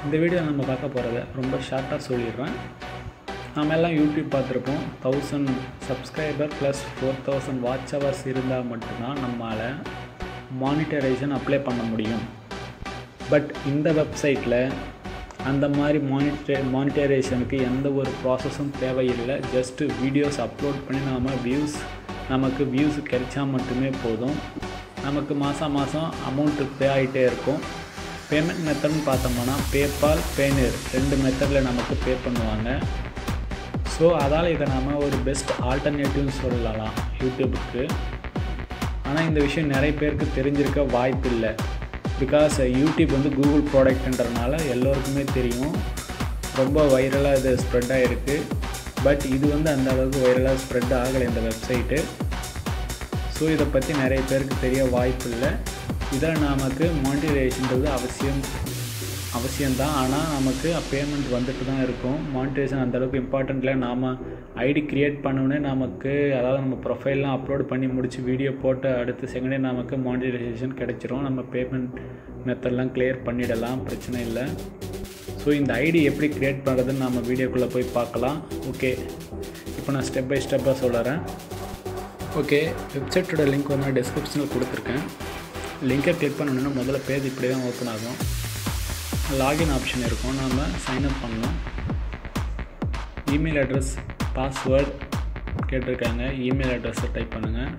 இந்த வீடியோ நம்ம பார்க்க போகிறத ரொம்ப ஷார்ட்டாக சொல்லிடுறேன் நாம எல்லாம் யூடியூப் பார்த்துருப்போம் thousand subscriber plus four thousand watch hours இருந்தால் மட்டும்தான் நம்மளால் மானிட்டரைசேஷன் அப்ளை பண்ண முடியும் பட் இந்த வெப்சைட்டில் அந்த மாதிரி மானிட்டே மானிட்டரைசேஷனுக்கு எந்த ஒரு ப்ராசஸும் தேவையில்லை ஜஸ்ட்டு வீடியோஸ் அப்லோட் பண்ணி நாம் வியூஸ் நமக்கு வியூஸ் கிடைச்சா மட்டுமே போதும் நமக்கு மாதம் மாதம் அமௌண்ட்டு பே ஆகிட்டே இருக்கும் பேமெண்ட் மெத்தட்னு பார்த்தோம்னா பேபால் பேனியர் ரெண்டு மெத்தடில் நமக்கு பே பண்ணுவாங்க ஸோ அதால் இதை நாம் ஒரு பெஸ்ட் ஆல்டர்னேட்டிவ்னு சொல்லலாம் யூடியூபுக்கு ஆனால் இந்த விஷயம் நிறைய பேருக்கு தெரிஞ்சிருக்க வாய்ப்பு இல்லை பிகாஸ் யூடியூப் வந்து கூகுள் ப்ராடக்ட்ன்றனால எல்லோருக்குமே தெரியும் ரொம்ப வைரலாக இது ஸ்ப்ரெட் ஆகிருக்கு பட் இது வந்து அந்த அளவுக்கு வைரலாக ஸ்ப்ரெட் ஆகலை இந்த வெப்சைட்டு ஸோ இதை பற்றி நிறைய பேருக்கு தெரிய வாய்ப்பு இல்லை இதில் நமக்கு மானிட்டரைசேஷன்றது அவசியம் அவசியம்தான் ஆனால் நமக்கு பேமெண்ட் வந்துட்டு தான் இருக்கும் மானிட்டரைசேஷன் அந்தளவுக்கு இம்பார்ட்டண்ட்டில் நாம் ஐடி க்ரியேட் பண்ணோன்னே நமக்கு அதாவது நம்ம ப்ரொஃபைல்லாம் அப்லோட் பண்ணி முடித்து வீடியோ போட்டு அடுத்த செகண்டே நமக்கு மானிட்டரைசேஷன் கிடைச்சிரும் நம்ம பேமெண்ட் மெத்தட்லாம் கிளியர் பண்ணிடலாம் பிரச்சனை இல்லை ஸோ இந்த ஐடி எப்படி க்ரியேட் பண்ணுறதுன்னு நம்ம வீடியோக்குள்ளே போய் பார்க்கலாம் ஓகே இப்போ நான் ஸ்டெப் பை ஸ்டெப்பாக சொல்லுறேன் ஓகே வெப்சைட்டோட லிங்க் வந்து நான் டிஸ்கிரிப்ஷனில் கொடுத்துருக்கேன் லிங்கை கிளிக் பண்ணணுன்னா முதல்ல பேஜ் இப்படி தான் ஓப்பன் ஆகும் லாகின் ஆப்ஷன் இருக்கும் நாம் சைன்அப் பண்ணணும் இமெயில் அட்ரஸ் பாஸ்வேர்ட் கேட்டிருக்காங்க இமெயில் அட்ரஸை டைப் பண்ணுங்கள்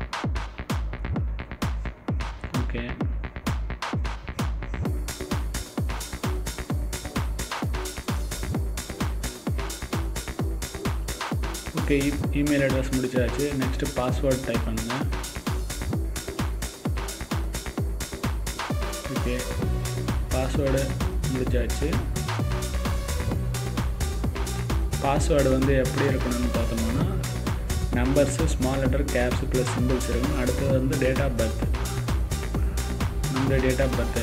ஓகே ஓகே இமெயில் அட்ரஸ் முடிச்சாச்சு நெக்ஸ்ட்டு பாஸ்வேர்ட் டைப் பண்ணுங்கள் ஓகே பாஸ்வேர்டு முடிச்சாச்சு பாஸ்வேர்டு வந்து எப்படி இருக்கணும்னு பார்த்தோம்னா numbers small letter caps plus symbols இருக்கணும் அடுத்தது வந்து டேட் ஆஃப் பர்த் நம்மளுடைய date of birth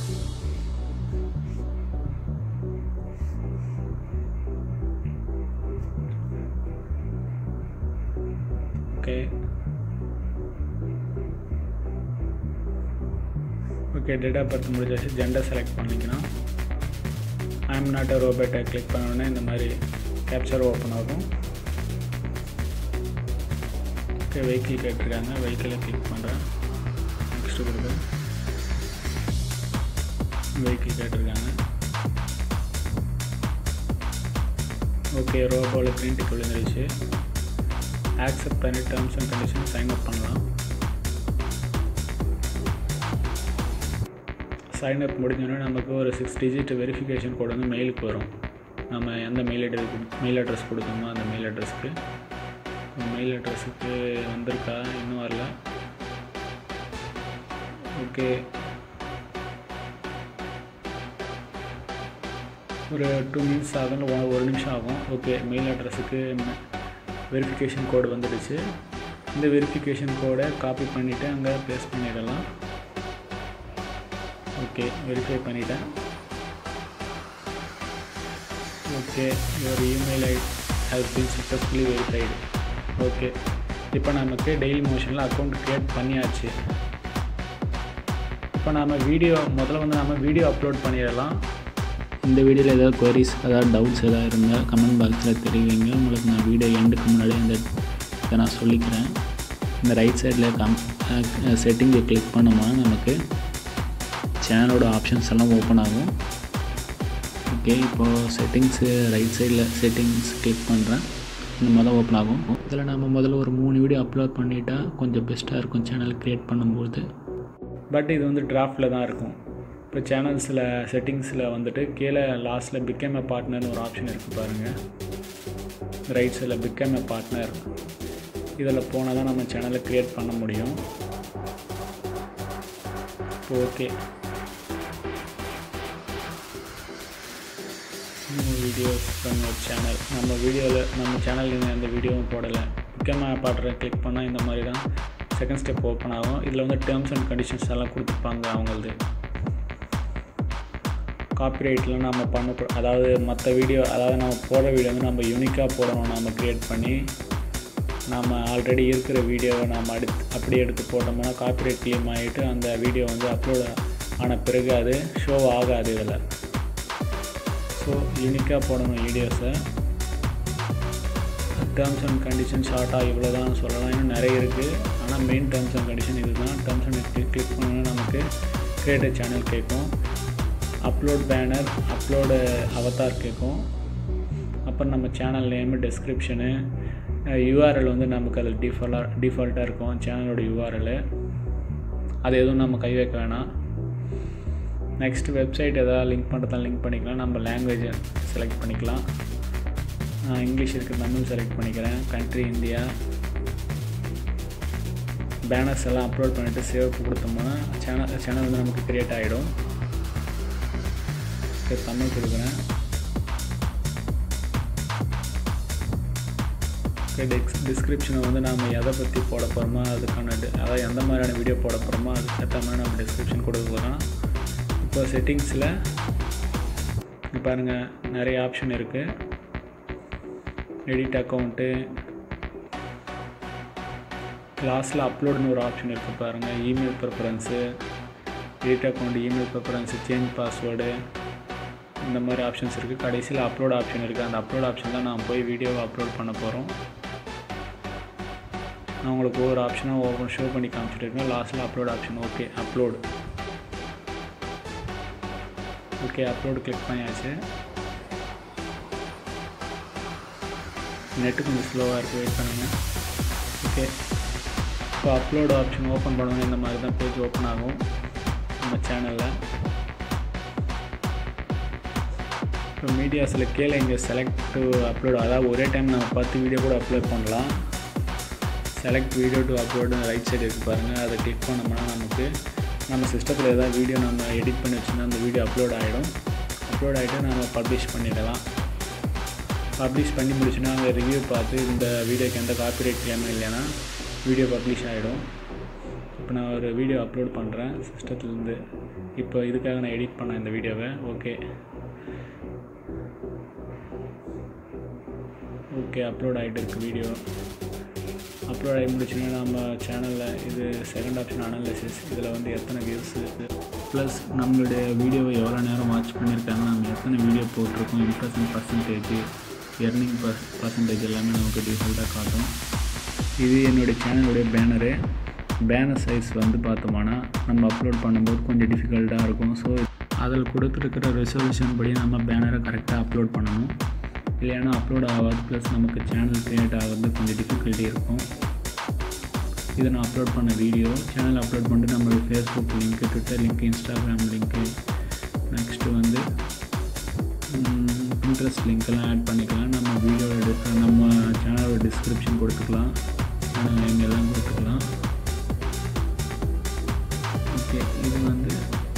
okay okay date of birth முடிஞ்சாச்சு ஜெண்டர் செலக்ட் பண்ணிக்கலாம் ஐ எம் நாட் அ ரோபோட்டை கிளிக் பண்ணோன்னே இந்த மாதிரி கேப்சர் ஓப்பன் ஆகும் ஓகே வெஹிக்கிள் கேட்டிருக்காங்க வெஹிக்கிளை கிளிக் பண்ணுறேன் நெக்ஸ்ட்டு கொடுங்க வெஹிக்கிள் கேட்டிருக்காங்க ஓகே ரோபோவில் பிரிண்ட் விழுந்துருச்சு ஆக்செப்ட் பண்ணி terms and condition sign up பண்ணலாம் சைன் அப் முடிஞ்சோடனே நமக்கு ஒரு சிக்ஸ் டிஜிட் வெரிஃபிகேஷன் கோட் வந்து மெயிலுக்கு வரும் நம்ம எந்த மெயில் அட்ரஸ் மெயில் அட்ரஸ் கொடுத்தோமோ அந்த மெயில் அட்ரஸ்க்கு மெயில் அட்ரஸுக்கு வந்திருக்கா இன்னும் வரல ஓகே ஒரு டூ மினிட்ஸ் ஆகும் இல்லை ஒரு நிமிஷம் ஆகும் ஓகே மெயில் அட்ரஸுக்கு வெரிஃபிகேஷன் கோடு வந்துடுச்சு இந்த வெரிஃபிகேஷன் கோடை காப்பி பண்ணிவிட்டு அங்கே பேஸ்ட் பண்ணிடலாம் ஓகே வெரிஃபை பண்ணிட்டேன் okay your email I has been successfully verified okay இப்போ நமக்கு டெய்லி மோஷனில் அக்கௌண்ட் க்ரியேட் பண்ணியாச்சு இப்போ நம்ம வீடியோ முதல்ல வந்து நம்ம வீடியோ அப்லோட் பண்ணிடலாம் இந்த வீடியோவில் ஏதாவது கொரிஸ் ஏதாவது டவுட்ஸ் ஏதாவது இருந்தால் கமெண்ட் பாக்ஸில் தெரிவிங்க உங்களுக்கு நான் வீடியோ எண்டுக்கு முன்னாடி இந்த இதை நான் சொல்லிக்கிறேன் இந்த ரைட் சைடில் கம் செட்டிங்கை கிளிக் பண்ணோம்னா நமக்கு சேனலோட ஆப்ஷன்ஸ் எல்லாம் ஓப்பன் ஆகும் ஓகே இப்போது செட்டிங்ஸு ரைட் சைடில் செட்டிங்ஸ் கிளிக் பண்ணுறேன் இந்த முதல் ஓப்பன் ஆகும் இதில் நம்ம முதல்ல ஒரு மூணு வீடியோ அப்லோட் பண்ணிட்டா கொஞ்சம் பெஸ்ட்டாக இருக்கும் சேனல் க்ரியேட் பண்ணும்போது பட் இது வந்து டிராஃப்டில் தான் இருக்கும் இப்போ சேனல்ஸில் செட்டிங்ஸில் வந்துட்டு கீழே லாஸ்ட்டில் பிகேம் எ பார்ட்னர்னு ஒரு ஆப்ஷன் இருக்குது பாருங்கள் ரைட் சைடில் பிகேம் எ பார்ட்னர் இதில் போனால் தான் நம்ம சேனலை க்ரியேட் பண்ண முடியும் ஓகே வீடியோஸ் ஃப்ரம் ஒரு சேனல் நம்ம வீடியோவில் நம்ம சேனலில் எந்த வீடியோவும் போடலை முக்கியமாக பாட்டுற கிளிக் பண்ணால் இந்த மாதிரி தான் செகண்ட் ஸ்டெப் ஓப்பன் ஆகும் இதில் வந்து டேர்ம்ஸ் அண்ட் கண்டிஷன்ஸ் எல்லாம் கொடுத்துருப்பாங்க அவங்களது காப்பிரைட்டில் நம்ம பண்ண அதாவது மற்ற வீடியோ அதாவது நம்ம போடுற வீடியோ வந்து நம்ம யூனிக்காக போடணும் நம்ம க்ரியேட் பண்ணி நம்ம ஆல்ரெடி இருக்கிற வீடியோவை நம்ம அடுத்து அப்படியே எடுத்து போட்டோம்னா காப்பிரைட் கிளைம் ஆகிட்டு அந்த வீடியோ வந்து அப்லோட் ஆன பிறகு அது ஷோ ஆகாது இதில் ஸோ யூனிக்காக போடணும் வீடியோஸை டேர்ம்ஸ் அண்ட் கண்டிஷன் ஷார்ட்டாக இவ்வளோ தான் சொல்லலாம் இன்னும் நிறைய இருக்குது ஆனால் மெயின் டேர்ம்ஸ் அண்ட் கண்டிஷன் இது தான் டேர்ம்ஸ் அண்ட் கிளிக் கிளிக் பண்ணோன்னா நமக்கு கிரியேட்டர் சேனல் கேட்கும் அப்லோட் பேனர் அப்லோடு அவதார் கேட்கும் அப்புறம் நம்ம சேனல் நேமு டெஸ்கிரிப்ஷனு யூஆர்எல் வந்து நமக்கு அதில் டிஃபால்ட்டாக டிஃபால்ட்டாக இருக்கும் சேனலோட யூஆர்எல் அது எதுவும் நம்ம கை வைக்க வேணாம் நெக்ஸ்ட் வெப்சைட் எதாவது லிங்க் பண்ணுறதா லிங்க் பண்ணிக்கலாம் நம்ம லாங்குவேஜை செலக்ட் பண்ணிக்கலாம் நான் இங்கிலீஷ் இருக்க தமிழ் செலக்ட் பண்ணிக்கிறேன் கண்ட்ரி இந்தியா பேனர்ஸ் எல்லாம் அப்லோட் பண்ணிவிட்டு சேவ் கொடுத்தோம்னா சேனல் சேனல் வந்து நமக்கு க்ரியேட் ஆகிடும் தமிழ் கொடுக்குறேன் டிஸ் டிஸ்கிரிப்ஷனை வந்து நாம் எதை பற்றி போட போகிறோமோ அதுக்கான அதாவது எந்த மாதிரியான வீடியோ போட போகிறோமோ அதுக்கு ஏற்ற மாதிரி நம்ம டிஸ்கிரிப்ஷன் கொடுக்க போகிறோம் இப்போ செட்டிங்ஸில் இங்கே பாருங்கள் நிறைய ஆப்ஷன் இருக்குது எடிட் அக்கௌண்ட்டு லாஸ்ட்டில் அப்லோடுன்னு ஒரு ஆப்ஷன் இருக்குது பாருங்கள் email preference edit account email preference change password இந்த மாதிரி ஆப்ஷன்ஸ் இருக்குது கடைசியில் அப்லோட் ஆப்ஷன் இருக்குது அந்த அப்லோட் ஆப்ஷன் தான் நான் போய் வீடியோவை அப்லோட் பண்ண போகிறோம் நான் உங்களுக்கு ஒவ்வொரு ஆப்ஷனாக ஓப்பன் ஷோ பண்ணி காமிச்சிட்டு இருக்கேன் லாஸ்ட்டில் upload option okay upload okay upload click பண்ணியாச்சு நெட்டு கொஞ்சம் ஸ்லோவாக இருக்குது வெயிட் பண்ணுங்கள் ஓகே இப்போ அப்லோடு ஆப்ஷன் ஓப்பன் பண்ணணும் இந்த மாதிரி தான் பேஜ் ஓப்பன் ஆகும் நம்ம சேனலில் இப்போ மீடியாஸில் கீழே இங்கே செலக்ட் டு அப்லோட் அதாவது ஒரே டைம் நம்ம பத்து வீடியோ கூட அப்லோட் பண்ணலாம் select video to upload right side இருக்குது பாருங்கள் அதை கிளிக் பண்ணோம்னா நமக்கு நம்ம சிஸ்டத்தில் ஏதாவது வீடியோ நம்ம எடிட் பண்ணி வச்சுருந்தா அந்த வீடியோ அப்லோட் ஆகிடும் அப்லோட் ஆகிட்டு நம்ம பப்ளிஷ் பண்ணிடலாம் பப்ளிஷ் பண்ணி முடிச்சுன்னா அங்கே ரிவ்யூ பார்த்து இந்த வீடியோக்கு எந்த காப்பிரைட் கிளைமும் இல்லைன்னா வீடியோ பப்ளிஷ் ஆகிடும் இப்போ நான் ஒரு வீடியோ அப்லோட் பண்ணுறேன் சிஸ்டத்துலேருந்து இப்போ இதுக்காக நான் எடிட் பண்ணேன் இந்த வீடியோவை ஓகே ஓகே அப்லோட் ஆகிட்டு இருக்குது வீடியோ அப்லோட் ஆகி முடிச்சுன்னா நம்ம சேனலில் இது செகண்ட் ஆப்ஷன் அனாலிசிஸ் இதில் வந்து எத்தனை வியூஸ் ப்ளஸ் நம்மளுடைய வீடியோவை எவ்வளோ நேரம் வாட்ச் பண்ணியிருக்காங்க நம்ம எத்தனை வீடியோ போட்டிருக்கோம் impression percentage earning per percentage எல்லாமே நமக்கு டிஃபால்ட்டாக காட்டும் இது என்னுடைய சேனலுடைய பேனரு பேனர் சைஸ் வந்து பார்த்தோம்னா நம்ம அப்லோட் பண்ணும்போது கொஞ்சம் டிஃபிகல்ட்டாக இருக்கும் ஸோ அதில் கொடுத்துருக்கிற ரெசல்யூஷன் படி நம்ம பேனரை கரெக்டாக அப்லோட் பண்ணணும் இல்லைன்னா அப்லோட் ஆகாது ப்ளஸ் நமக்கு சேனல் க்ரியேட் ஆகிறது கொஞ்சம் டிஃபிகல்ட்டி இருக்கும் இதை நான் அப்லோட் பண்ண வீடியோ சேனல் அப்லோட் பண்ணிட்டு நம்மளுக்கு Facebook link Twitter link Instagram link next வந்து இன்ட்ரெஸ்ட் லிங்க்கெல்லாம் ஆட் பண்ணிக்கலாம் நம்ம வீடியோட நம்ம சேனலோட டிஸ்கிரிப்ஷன் கொடுத்துக்கலாம் சேனல் நேம் எல்லாம் கொடுத்துக்கலாம் ஓகே இது வந்து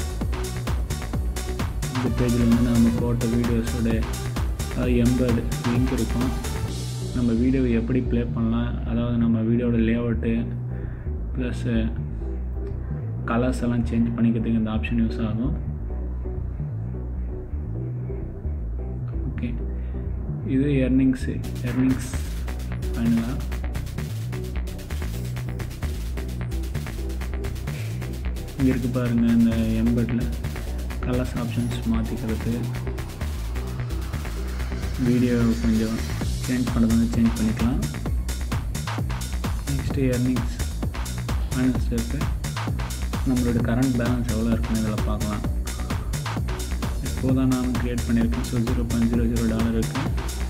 இந்த பேஜில் வந்து நம்ம போட்ட வீடியோஸோட எம்பர்டு லிங்க் இருக்கும் நம்ம வீடியோவை எப்படி ப்ளே பண்ணலாம் அதாவது நம்ம வீடியோட லேஅவுட்டு ப்ளஸ்ஸு கலர்ஸ் எல்லாம் சேஞ்ச் பண்ணிக்கிறதுக்கு இந்த ஆப்ஷன் யூஸ் ஆகும் ஓகே இது எர்னிங்ஸு எர்னிங்ஸ் பண்ணலாம் இங்கே இருக்குது பாருங்கள் இந்த எம்பர்டில் கலர்ஸ் ஆப்ஷன்ஸ் மாற்றிக்கிறது வீடியோ கொஞ்சம் சேஞ்ச் பண்ணுறது சேஞ்ச் பண்ணிக்கலாம் நெக்ஸ்ட்டு எர்னிங்ஸ் மைனஸ் இருக்குது நம்மளோட கரண்ட் பேலன்ஸ் எவ்வளோ இருக்குன்னு இதில் பார்க்கலாம் இப்போது தான் நான் க்ரியேட் பண்ணியிருக்கேன் so zero point zero zero dollar இருக்குது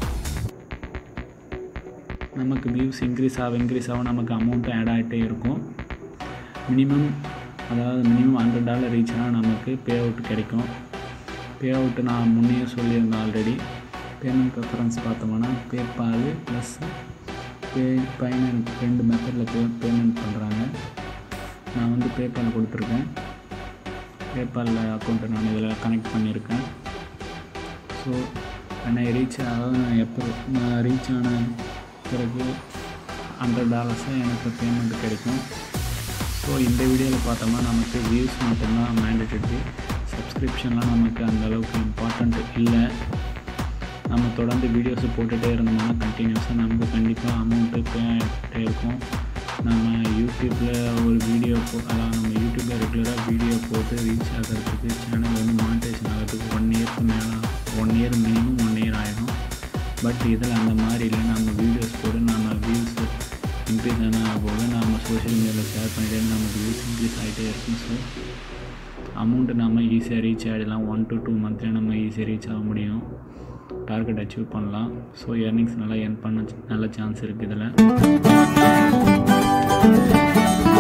நமக்கு வியூஸ் இன்க்ரீஸ் ஆக இன்க்ரீஸ் ஆக நமக்கு அமௌண்ட்டும் ஆட் ஆகிட்டே இருக்கும் மினிமம் அதாவது மினிமம் ஹண்ட்ரட் டாலர் ரீச்னால் நமக்கு பே அவுட் கிடைக்கும் பே அவுட்டு நான் முன்னையே சொல்லியிருந்தேன் ஆல்ரெடி பேமெண்ட் ப்ரிஃபரன்ஸ் பார்த்தோம்னா பேபால் ப்ளஸ் பே பைமெண்ட் ரெண்டு மெத்தடில் பே பேமெண்ட் பண்ணுறாங்க நான் வந்து பேபால் கொடுத்துருக்கேன் பேபால் அக்கௌண்ட்டை நான் இதில் கனெக்ட் பண்ணியிருக்கேன் ஸோ என்னை ரீச் அதாவது நான் எப்போ நான் ரீச் ஆன பிறகு ஹண்ட்ரட் டாலர்ஸாக எனக்கு பேமெண்ட் கிடைக்கும் ஸோ இந்த வீடியோவில் பார்த்தோம்னா நமக்கு வியூஸ் மட்டும்தான் மேண்டேட்டரி சப்ஸ்கிரிப்ஷன்லாம் நமக்கு அந்த அளவுக்கு இம்பார்ட்டண்ட் இல்லை நம்ம தொடர்ந்து வீடியோஸ் போட்டுகிட்டே இருந்தோம்னா கண்டினியூஸாக நமக்கு கண்டிப்பாக அமௌண்ட்டு பே ஆகிட்டே இருக்கும் நம்ம யூடியூப்பில் ஒரு வீடியோ போ அதாவது நம்ம யூடியூப்பில் ரெகுலராக வீடியோ போட்டு ரீச் ஆகிறதுக்கு சேனல் வந்து மானிட்டேஷன் ஆகிறதுக்கு ஒன் இயர்க்கு மேலே one year minimum one year ஆகிடும் பட் இதில் அந்த மாதிரி இல்லை நம்ம வீடியோஸ் போட்டு நம்ம வியூஸ் இன்க்ரீஸ் ஆன போது நம்ம சோஷியல் மீடியாவில் ஷேர் பண்ணிட்டே நமக்கு வியூஸ் இன்க்ரீஸ் ஆகிட்டே இருக்கும் ஸோ அமௌண்ட்டு நம்ம ஈஸியாக ரீச் ஆகிடலாம் ஒன் டு டூ மந்த்லேயே நம்ம ஈஸியாக ரீச் ஆக முடியும் டார்கெட் அச்சீவ் பண்ணலாம் ஸோ earnings நல்லா earn பண்ண நல்ல சான்ஸ் இருக்குது இதில்